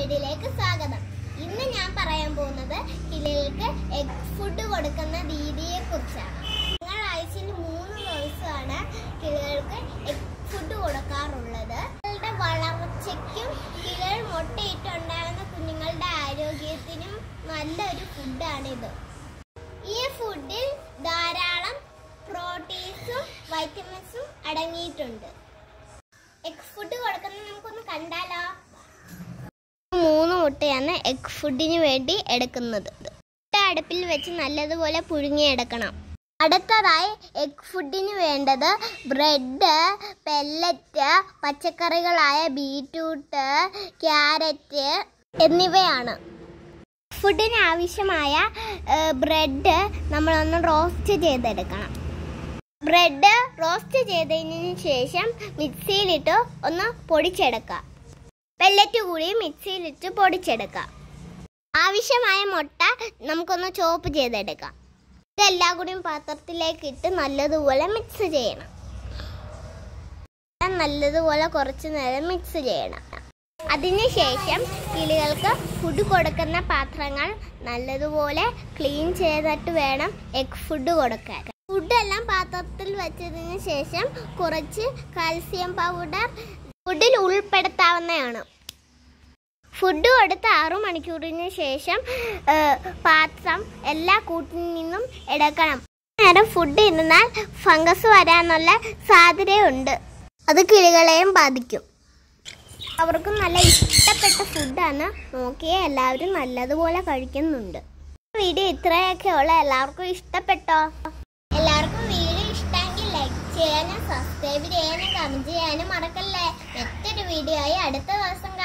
വീഡിയോയിലേക്ക് സ്വാഗതം ഇന്ന് ഞാൻ പറയാൻ പോകുന്നത് കിളികൾക്ക് എഗ് ഫുഡ് കൊടുക്കുന്ന രീതിയെ കുറിച്ചാണ് നിങ്ങൾ ആഴ്ചയിൽ മൂന്ന് ദിവസമാണ് കിളികൾക്ക് എഗ് ഫുഡ് കൊടുക്കാറുള്ളത് കിളികളുടെ വളർച്ചയ്ക്കും കിളികൾ മുട്ടയിട്ടുണ്ടാകുന്ന കുഞ്ഞുങ്ങളുടെ ആരോഗ്യത്തിനും നല്ലൊരു ഫുഡാണിത് ഈ ഫുഡിൽ ധാരാളം പ്രോട്ടീൻസും വൈറ്റമിൻസും അടങ്ങിയിട്ടുണ്ട് എഗ് ഫുഡ് കൊടുക്കുന്നത് നമുക്കൊന്ന് കണ്ടാലോ മൂന്ന് മുട്ടയാണ് എഗ് ഫുഡിന് വേണ്ടി എടുക്കുന്നത് മുട്ട അടുപ്പിൽ വെച്ച് നല്ലതുപോലെ പുഴുങ്ങിയെടുക്കണം അടുത്തതായി എഗ് ഫുഡിന് വേണ്ടത് ബ്രെഡ് പെല്ലറ്റ് പച്ചക്കറികളായ ബീറ്റ്റൂട്ട് ക്യാരറ്റ് എന്നിവയാണ് ഫുഡിന് ആവശ്യമായ ബ്രെഡ് നമ്മളൊന്ന് റോസ്റ്റ് ചെയ്തെടുക്കണം ബ്രെഡ് റോസ്റ്റ് ചെയ്തതിന് ശേഷം മിക്സിയിലിട്ട് ഒന്ന് പൊടിച്ചെടുക്കാം പെല്ലറ്റ് കൂടി മിക്സിയിലിട്ട് പൊടിച്ചെടുക്കാം ആവശ്യമായ മുട്ട നമുക്കൊന്ന് ചോപ്പ് ചെയ്തെടുക്കാം ഇതെല്ലാം കൂടിയും പാത്രത്തിലേക്ക് ഇട്ട് നല്ലതുപോലെ മിക്സ് ചെയ്യണം നല്ലതുപോലെ കുറച്ച് നേരം മിക്സ് ചെയ്യണം അതിനുശേഷം കിളികൾക്ക് ഫുഡ് കൊടുക്കുന്ന പാത്രങ്ങൾ നല്ലതുപോലെ ക്ലീൻ ചെയ്തിട്ട് വേണം എഗ് ഫുഡ് കൊടുക്കാൻ ഫുഡെല്ലാം പാത്രത്തിൽ വെച്ചതിന് ശേഷം കുറച്ച് കാൽസ്യം പൗഡർ ഫുഡിൽ ഉൾപ്പെടുത്താവുന്നതാണ് ഫുഡ് കൊടുത്ത് ആറു മണിക്കൂറിന് ശേഷം ഏ, പാത്രം എല്ലാ കൂട്ടിൽ നിന്നും എടുക്കണം നേരം ഫുഡ് ഇരുന്നാൽ ഫംഗസ് വരാനുള്ള സാധ്യതയുണ്ട് അത് കിളികളെയും ബാധിക്കും അവർക്കും നല്ല ഇഷ്ടപ്പെട്ട ഫുഡാണ് നോക്കിയേ എല്ലാവരും നല്ലതുപോലെ കഴിക്കുന്നുണ്ട് വീഡിയോ ഇത്രയൊക്കെ ഉള്ള എല്ലാവർക്കും ഇഷ്ടപ്പെട്ടോ എല്ലാവർക്കും വീഡിയോ ഇഷ്ടമെങ്കിൽ ലൈക്ക് ചെയ്യാനും സബ്സ്ക്രൈബ് ചെയ്യാനും കമന്റ് ചെയ്യാനും മറക്കല്ലേ മറ്റൊരു വീഡിയോ ആയി അടുത്ത ദിവസം